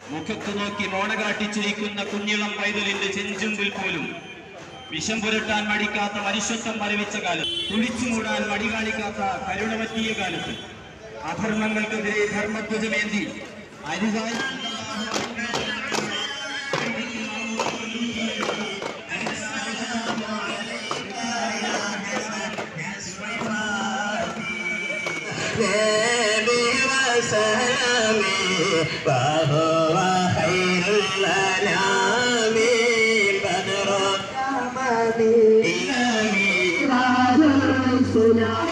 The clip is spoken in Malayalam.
മുഖത്തു നോക്കി മോണ കാട്ടിച്ചിരിക്കുന്ന കുഞ്ഞിളം പൈതലിന്റെ ചെഞ്ചുമ്പിൽ പോലും വിഷം പുരട്ടാൻ മടിക്കാത്ത മനുഷ്യത്വം മരവിച്ച കാലത്ത് കുഴിച്ചു മൂടാൻ മടി കാണിക്കാത്ത കരുണ പറ്റിയ കാലത്ത് അധർമ്മങ്ങൾക്കെതിരെ ധർമ്മധ്വജമേന്തി അരിതായി نبي وسلامي وهو خير الأنام بدر التمام إمامي